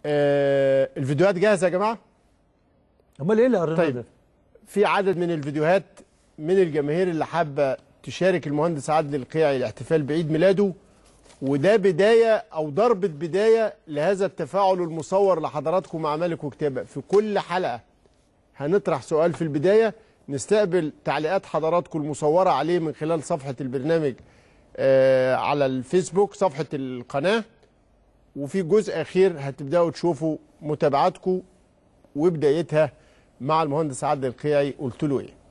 آه الفيديوهات جاهزه يا جماعه امال ايه اللي قريناه طيب. ده؟ في عدد من الفيديوهات من الجماهير اللي حابه تشارك المهندس عادل القيعي الاحتفال بعيد ميلاده وده بدايه او ضربه بدايه لهذا التفاعل المصور لحضراتكم مع ملك وكتابه في كل حلقه هنطرح سؤال في البدايه نستقبل تعليقات حضراتكم المصوره عليه من خلال صفحه البرنامج آه على الفيسبوك صفحه القناه وفي جزء اخير هتبداوا تشوفوا متابعاتكم وبدايتها مع المهندس عادل القيعي قلت له ايه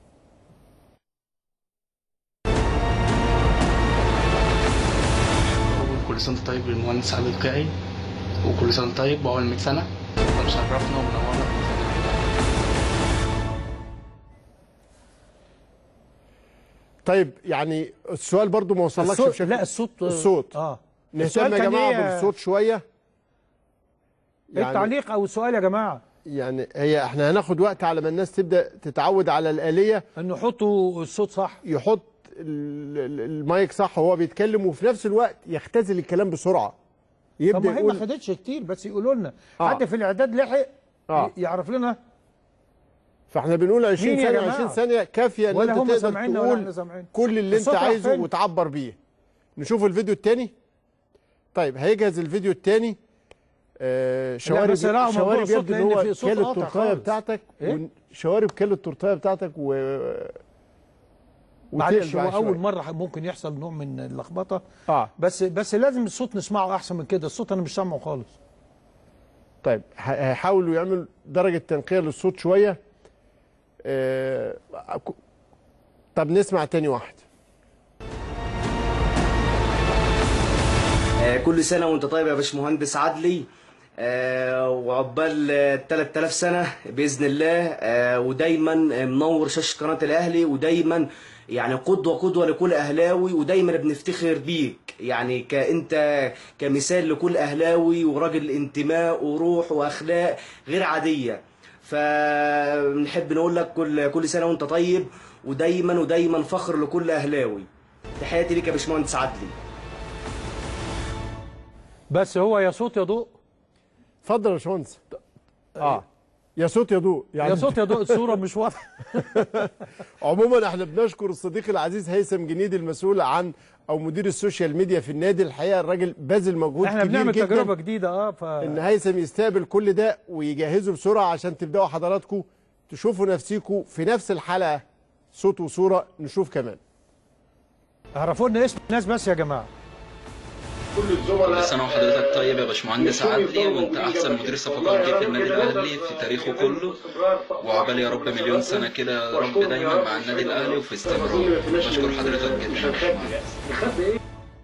كل سنة طيب للمهندس عادل القيعي وكل سنة طيب بأول 100 سنة مشرفنا ومنورنا طيب يعني السؤال برضو ما وصلكش الصوت بشكل لا الصوت الصوت اه نهتم السؤال يا كان جماعه إيه؟ بالصوت شويه يعني التعليق او السؤال يا جماعه يعني هي احنا هناخد وقت على ما الناس تبدا تتعود على الاليه انه يحطوا الصوت صح يحط ال- ال- المايك صح وهو بيتكلم وفي نفس الوقت يختزل الكلام بسرعه طب يبدا ما هي ما يقول خدتش كتير بس يقولوا لنا آه. حد في الاعداد لحق آه. يعرف لنا فاحنا بنقول 20 مين يا ثانيه جماعة؟ 20 ثانيه كافيه ان ولا انت هم تقدر سامعيننا ولا احنا تقول سامعين كل اللي انت الصوت راح عايزه فين؟ وتعبر بيه نشوف الفيديو الثاني طيب هيجهز الفيديو الثاني آه شوارب بس راعوا موضوع شوارب الصوت يبدو ان لأن هو في صوت كال قاطع التورتايه خالص. بتاعتك إيه؟ شوارب كال التورتايه بتاعتك و معلش وتقلب هو على شوية. اول مره ممكن يحصل نوع من اللخبطه اه بس بس لازم الصوت نسمعه احسن من كده الصوت انا مش سامعه خالص طيب ه- هيحاولوا يعملوا درجة تنقية للصوت شوية آه، ك- طب نسمع تاني واحد آه، كل سنة وانت طيب يا باشمهندس عدلي آه، وعقبال آه، 3000 سنة بإذن الله آه، ودايما منور شاشة قناة الأهلي ودايما يعني قدوة قدوة لكل أهلاوي ودايما بنفتخر بيك يعني كأنت كمثال لكل أهلاوي وراجل انتماء وروح وأخلاق غير عادية فبنحب نقول لك كل كل سنة وانت طيب ودايما ودايما فخر لكل أهلاوي تحياتي ليك يا باشمهندس عدلي بس هو يا صوت يا ضوء اتفضل يا باشمهندس اه يا صوت يا ضوء يعني يا صوت يا ضوء الصوره مش واضحه عموما احنا بنشكر الصديق العزيز هيثم جنيد المسؤول عن او مدير السوشيال ميديا في النادي الحقيقه الراجل باذل مجهود احنا كبير بنعمل جدا تجربه جديده اه ف ان هيثم يستقبل كل ده ويجهزه بسرعه عشان تبداوا حضراتكم تشوفوا نفسيكم في نفس الحلقه صوت وصوره نشوف كمان اعرفوا لنا اسم الناس بس يا جماعه كل سنة وحضرتك طيب يا باشمهندس عدلي وانت احسن مدير صفقات جه في النادي الاهلي في تاريخه كله وعقبال يا رب مليون سنة كده يا رب دايما مع النادي الاهلي وفي استمرار بشكر حضرتك جدا يا باشمهندس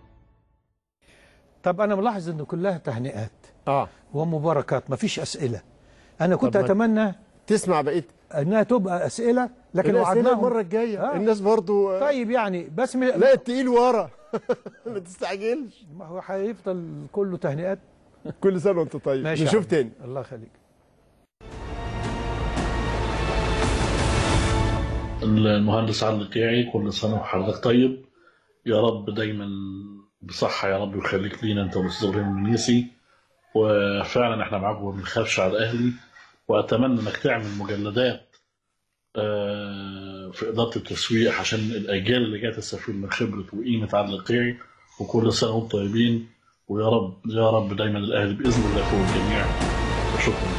طب انا ملاحظ ان كلها تهنئات اه ومباركات مفيش اسئله انا كنت طب ما- اتمنى تسمع بقيه انها تبقى اسئله لكن الأسئلة وعدناهم المره الجايه آه. الناس برضو طيب يعني بس م... لا التقيل ورا ما تستعجلش ما هو هيفضل كله تهنئات كل سنه وانت طيب ماشي يا نشوف عم. تاني الله يخليك المهندس عادل القيعي كل سنة وحضرتك طيب يا رب دايما بصحة يا رب ويخليك لينا انت والاستاذ ابراهيم المنيسي وفعلا احنا معاك وما بنخافش على الاهلي واتمنى انك تعمل مجلدات آه، في اداره التسويق عشان الاجيال اللي جايه تستفيد من خبره وقيمه عادل القيعي وكل سنه وانتم طيبين ويا رب يا رب دايما الاهلي باذن الله فوق الجميع وشكرا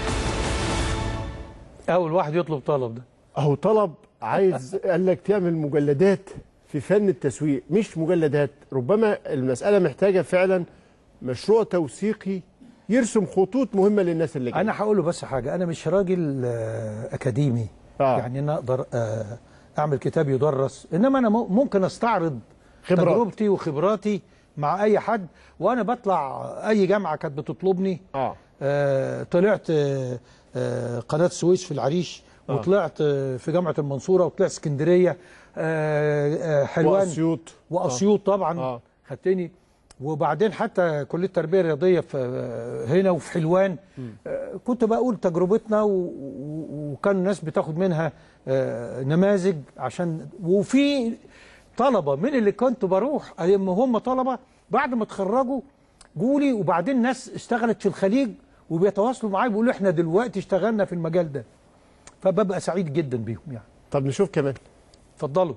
اول واحد يطلب طلب ده اهو طلب عايز قال لك تعمل مجلدات في فن التسويق مش مجلدات ربما المساله محتاجه فعلا مشروع توثيقي يرسم خطوط مهمه للناس اللي جايه انا هقول له بس حاجه انا مش راجل آه، اكاديمي آه. يعني انا اقدر آه، اعمل كتاب يدرس انما انا مو- ممكن استعرض خبرات. تجربتي وخبراتي مع اي حد وانا بطلع اي جامعه كانت بتطلبني اه آه، طلعت آه، آه، قناه السويس في العريش وطلعت آه، في جامعه المنصوره وطلعت اسكندريه آه، آه، حلوان واسيوط واسيوط طبعا آه. خدتني وبعدين حتى كليه التربيه الرياضيه في هنا وفي حلوان آه، كنت بقول تجربتنا و- و- وكان الناس بتاخد منها آه، نماذج عشان وفي طلبه من اللي كنت بروح ايام هم طلبه بعد ما اتخرجوا جولي وبعدين ناس اشتغلت في الخليج وبيتواصلوا معايا بيقولوا احنا دلوقتي اشتغلنا في المجال ده فببقى سعيد جدا بيهم يعني طب نشوف كمان اتفضلوا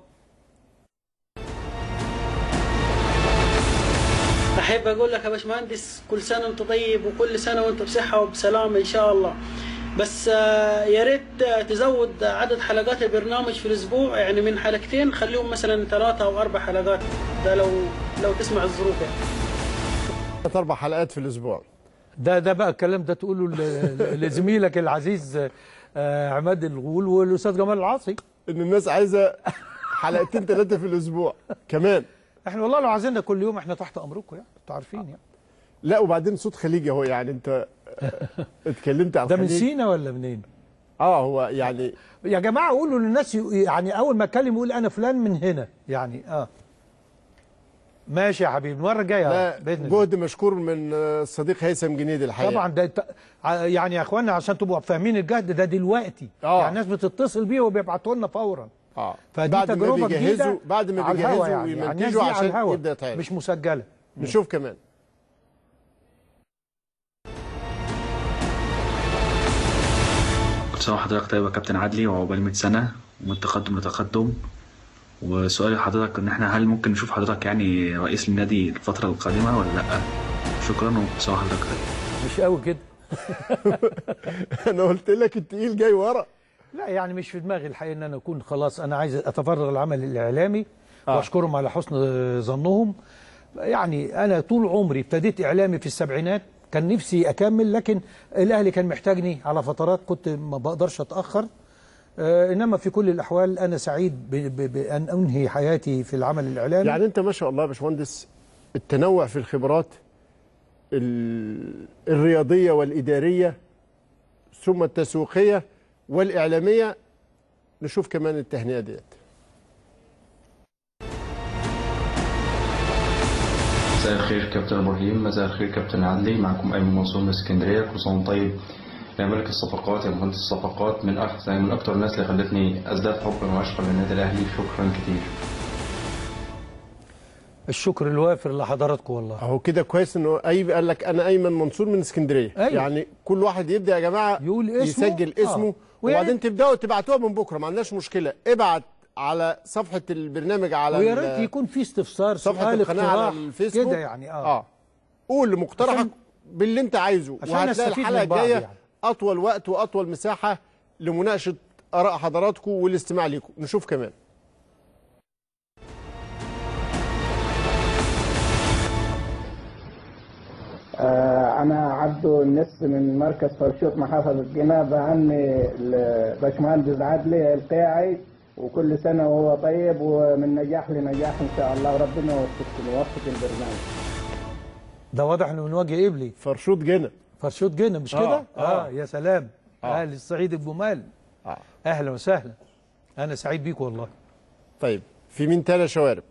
احب اقول لك يا باشمهندس كل سنه وانت طيب وكل سنه وانت بصحه وبسلامه ان شاء الله بس آه، يا ريت آه، تزود عدد حلقات البرنامج في الاسبوع يعني من حلقتين خليهم مثلا ثلاثه او اربع حلقات ده لو لو تسمع الظروف يعني ثلاث اربع حلقات في الاسبوع ده ده بقى الكلام ده تقوله ل- ل- لزميلك العزيز آه، عماد الغول والاستاذ جمال العاصي ان الناس عايزه حلقتين ثلاثه في الاسبوع كمان احنا والله لو عايزيننا كل يوم احنا تحت امركم يعني انتوا عارفين يعني لا وبعدين صوت خليجي اهو يعني انت آه، اتكلمت عن ده من خليج. سينا ولا منين؟ اه هو يعني يا جماعه قولوا للناس ي- يعني اول ما اتكلم يقول انا فلان من هنا يعني اه ماشي يا حبيبي المره الجايه لا باذن الله جهد مشكور من آه، الصديق هيثم جنيد الحقيقه طبعا ده ت- ع- يعني يا اخوانا عشان تبقوا فاهمين الجهد ده دلوقتي آه. يعني الناس بتتصل بيه وبيبعتوا لنا فورا اه فدي بعد ما تجربه بيجهزوا جديده بعد ما على الهوا بيجهزوا يعني. يعني الناس ويمنتجوا دي على عشان الهوا يبدا يتعرض مش مسجله نشوف كمان كل سنة وحضرتك طيب يا كابتن عدلي وعقبال 100 سنة ومن تقدم لتقدم وسؤالي لحضرتك ان احنا هل ممكن نشوف حضرتك يعني رئيس للنادي الفترة القادمة ولا لأ؟ شكرا وكل سنة وحضرتك طيب مش قوي كده انا قلت لك التقيل جاي ورا لا يعني مش في دماغي الحقيقه ان انا اكون خلاص انا عايز اتفرغ للعمل الاعلامي آه. واشكرهم على حسن ظنهم يعني انا طول عمري ابتديت اعلامي في السبعينات كان نفسي اكمل لكن الاهلي كان محتاجني على فترات كنت ما بقدرش اتاخر آه انما في كل الاحوال انا سعيد ب- ب- بان انهي حياتي في العمل الاعلامي يعني انت ما شاء الله يا باشمهندس التنوع في الخبرات ال- الرياضيه والاداريه ثم التسويقيه والاعلاميه نشوف كمان التهنئه ديت مساء الخير كابتن ابراهيم مساء الخير كابتن عدلي معكم ايمن منصور من اسكندريه كل سنه وأنت طيب يا ملك الصفقات يا مهندس الصفقات من احسن من اكتر الناس اللي خلتني ازداد حبا وعشقا للنادي الاهلي شكرا كتير الشكر الوافر لحضراتكم والله اهو كده كويس انه اي قال لك انا ايمن منصور من اسكندريه أيوة. يعني كل واحد يبدا يا جماعه يقول اسمه. يسجل آه. اسمه ويا وبعدين ريت- تبداوا تبعتوها من بكره ما عندناش مشكله ابعت على صفحه البرنامج على ويا ال- ريت يكون في استفسار صفحه سؤال القناه على اقتراح الفيسبوك كده يعني اه, اه قول مقترحك عشان- باللي انت عايزه عشان وهتلاقي نستفيد الحلقه من بعض الجايه يعني. اطول وقت واطول مساحه لمناقشه اراء حضراتكم والاستماع ليكم نشوف كمان آه، أنا عبدو النس من مركز فرشوط محافظة جنة بعني الباشمهندس عدلي القيعي وكل سنة وهو طيب ومن نجاح لنجاح إن شاء الله وربنا يوفقكم ويوفق البرنامج ده واضح انه من وجه قبلي فرشوط جنة فرشوت جنة مش آه، كده؟ آه. اه يا سلام آه. اهل الصعيد الجمال آه. اهلا وسهلا انا سعيد بيك والله طيب في مين تاني يا شوارب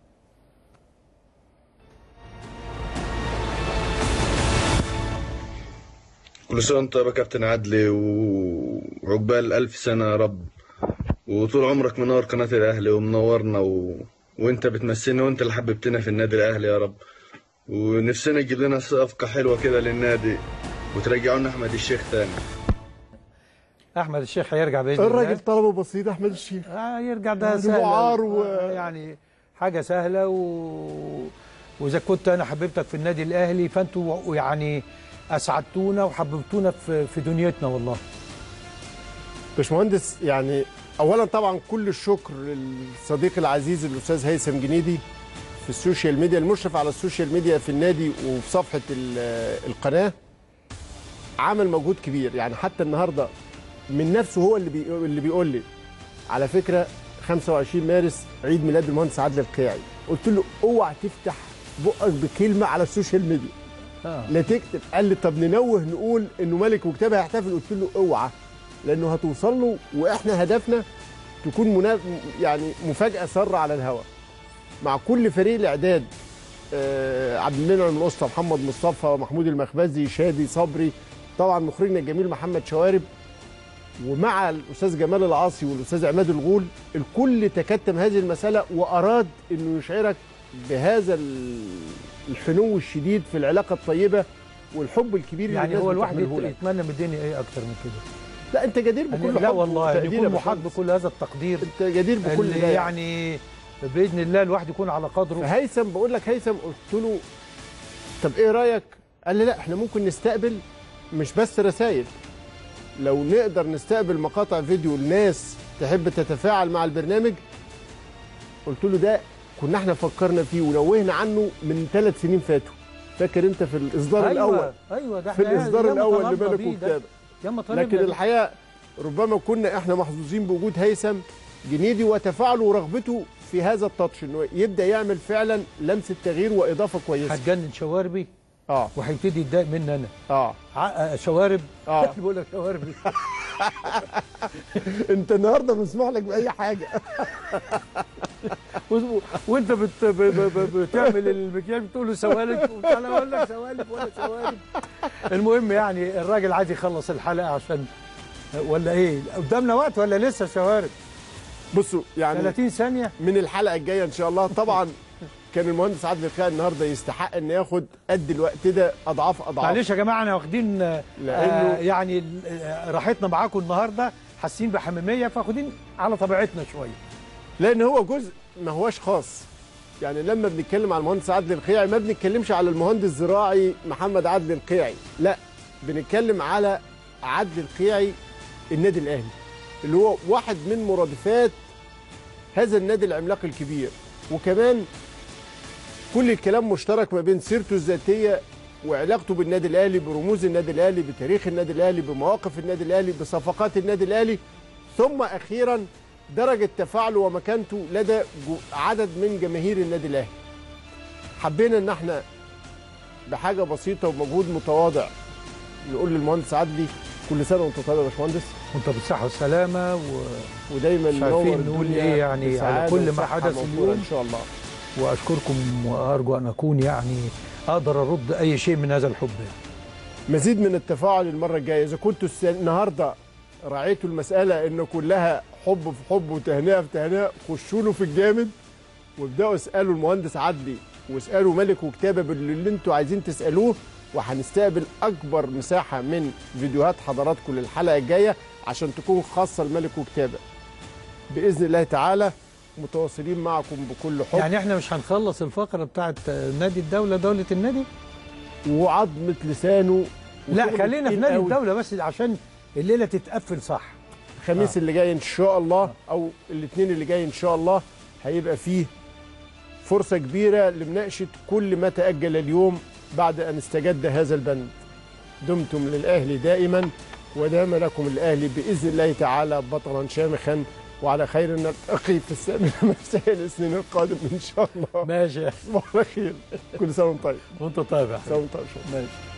كل سنة وانت طيب يا كابتن عدلي و- وعقبال ألف سنة يا رب وطول عمرك منور قناة الأهلي ومنورنا و... وانت بتمثلنا وانت اللي حببتنا في النادي الأهلي يا رب ونفسنا تجيب لنا صفقة حلوة كده للنادي وترجعونا أحمد الشيخ تاني احمد الشيخ هيرجع باذن الله الراجل طلبه بسيط احمد الشيخ آه يرجع ده يعني سهل وعار و- آه، يعني حاجه سهله و... واذا كنت انا حببتك في النادي الاهلي فانتوا يعني اسعدتونا وحببتونا في في دنيتنا والله باشمهندس يعني اولا طبعا كل الشكر للصديق العزيز الاستاذ هيثم جنيدي في السوشيال ميديا المشرف على السوشيال ميديا في النادي وفي صفحه ال- القناه عمل مجهود كبير يعني حتى النهارده من نفسه هو اللي بيقول اللي بيقول لي على فكره 25 مارس عيد ميلاد المهندس عادل القيعي قلت له اوعى تفتح بقك بكلمه على السوشيال ميديا آه. لا تكتب قال لي طب ننوه نقول انه ملك وكتاب هيحتفل قلت له اوعى لانه هتوصل له واحنا هدفنا تكون منا... يعني مفاجاه ساره على الهواء مع كل فريق الاعداد آه عبد المنعم الاسطى محمد مصطفى محمود المخبزي شادي صبري طبعا مخرجنا الجميل محمد شوارب ومع الاستاذ جمال العاصي والاستاذ عماد الغول الكل تكتم هذه المساله واراد انه يشعرك بهذا ال- الحنو الشديد في العلاقه الطيبه والحب الكبير اللي يعني الناس هو الواحد بتعمله يت- لك. يتمنى من الدنيا ايه اكتر من كده لا انت جدير يعني بكل لا حب والله أن وتقدير يكون يا محاط باشمهندس. بكل هذا التقدير انت جدير بكل اللي ده يعني باذن الله الواحد يكون على قدره فهيثم بقول لك هيثم قلت له طب ايه رايك قال لي لا احنا ممكن نستقبل مش بس رسائل لو نقدر نستقبل مقاطع فيديو الناس تحب تتفاعل مع البرنامج قلت له ده كنا احنا فكرنا فيه ونوهنا عنه من ثلاث سنين فاتوا فاكر انت في الاصدار أيوة الاول ايوه ده في احنا الاصدار ياما الاول طلبنا لملك بيه ده. وكتابه ياما طلبنا لكن بيه. الحقيقه ربما كنا احنا محظوظين بوجود هيثم جنيدي وتفاعله ورغبته في هذا التاتش انه يبدا يعمل فعلا لمسه تغيير واضافه كويسه هتجنن شواربي اه وهيبتدي يتضايق مني انا اه ع- شوارب اه بقول لك شوارب انت النهارده مسموح لك باي حاجه و- وانت بت... ب... ب... ب... بتعمل المكياج بتقول له سوالف انا اقول لك سوالف ولا سوالف المهم يعني الراجل عايز يخلص الحلقه عشان ولا ايه قدامنا وقت ولا لسه شوارب بصوا يعني 30 ثانيه من الحلقه الجايه ان شاء الله طبعا كان المهندس عادل الخير النهارده يستحق ان ياخد قد الوقت ده اضعاف اضعاف معلش يا جماعه احنا واخدين آه، لأنه- يعني آه، راحتنا معاكم النهارده حاسين بحميميه فاخدين على طبيعتنا شويه لان هو جزء ما هوش خاص يعني لما بنتكلم على المهندس عادل القيعي ما بنتكلمش على المهندس الزراعي محمد عادل القيعي لا بنتكلم على عادل القيعي النادي الاهلي اللي هو واحد من مرادفات هذا النادي العملاق الكبير وكمان كل الكلام مشترك ما بين سيرته الذاتيه وعلاقته بالنادي الاهلي برموز النادي الاهلي بتاريخ النادي الاهلي بمواقف النادي الاهلي بصفقات النادي الاهلي ثم اخيرا درجه تفاعله ومكانته لدى جو- عدد من جماهير النادي الاهلي حبينا ان احنا بحاجه بسيطه ومجهود متواضع نقول للمهندس عدلي كل سنه وانت طيب يا باشمهندس وانت بالصحه والسلامه و... ودايما مش عارفين منور نقول الدنيا إيه يعني على بسعادة كل ما وصحة حدث موفورة اليوم. ان شاء الله واشكركم وارجو ان اكون يعني اقدر ارد اي شيء من هذا الحب يعني. مزيد من التفاعل المره الجايه اذا كنتوا الس- النهارده راعيتوا المساله ان كلها حب في حب وتهنئه في تهنئه خشوا له في الجامد وابداوا اسالوا المهندس عدلي واسالوا ملك وكتابه باللي انتوا عايزين تسالوه وهنستقبل اكبر مساحه من فيديوهات حضراتكم للحلقه الجايه عشان تكون خاصه لملك وكتابه باذن الله تعالى متواصلين معكم بكل حب يعني احنا مش هنخلص الفقره بتاعت نادي الدوله دوله النادي وعظمه لسانه لا وشغل خلينا في تقيل نادي قوي. الدوله بس عشان الليله تتقفل صح الخميس آه. اللي جاي ان شاء الله او الاثنين اللي جاي ان شاء الله هيبقى فيه فرصه كبيره لمناقشه كل ما تاجل اليوم بعد ان استجد هذا البند دمتم للاهلي دائما ودام لكم الاهلي باذن الله تعالى بطلا شامخا وعلى خير نلتقي في السابع مساء الاثنين القادم ان شاء الله ماشي تصبحوا على خير كل سنه وانتم طيب وانت طيب يا سنه وانتم طيب ماشي